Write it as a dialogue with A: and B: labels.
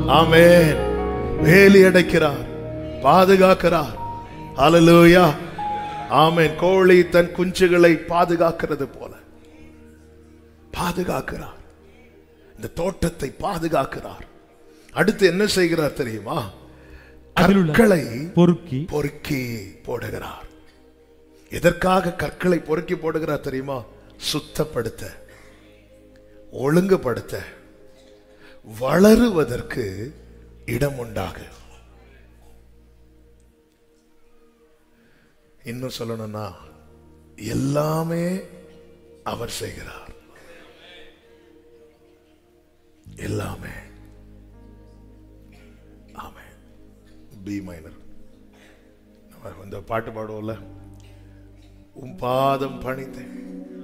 A: ஆமென் வேலி அடைக்கிறார் பாதுகாக்கிறார் ஹalleluya ஆமென் கோழி தன் குஞ்சுகளை பாதுகாக்கிறது போல பாதுகாக்கிறார் இந்த தோட்டத்தை பாதுகாக்கிறார் அடுத்து என்ன செய்கிறார் தெரியுமா
B: அதிலுள்ள
A: கற்களை
B: பொறுக்கி
A: பொறுக்கி போடுகிறார் எதற்காக கற்களை பொறுக்கி போடுகிறார் தெரியுமா சுத்தப்படுத்த ஒழுங்குபடுத்த வளருவதற்கு இடம் உண்டாக இன்னும் சொல்லணும்னா எல்லாமே அவர் செய்கிறார் எல்லாமே ஆமே பி மைனர் நம்ம இந்த பாட்டு பாடுவோம்ல உன் பாதம் பணிந்தேன்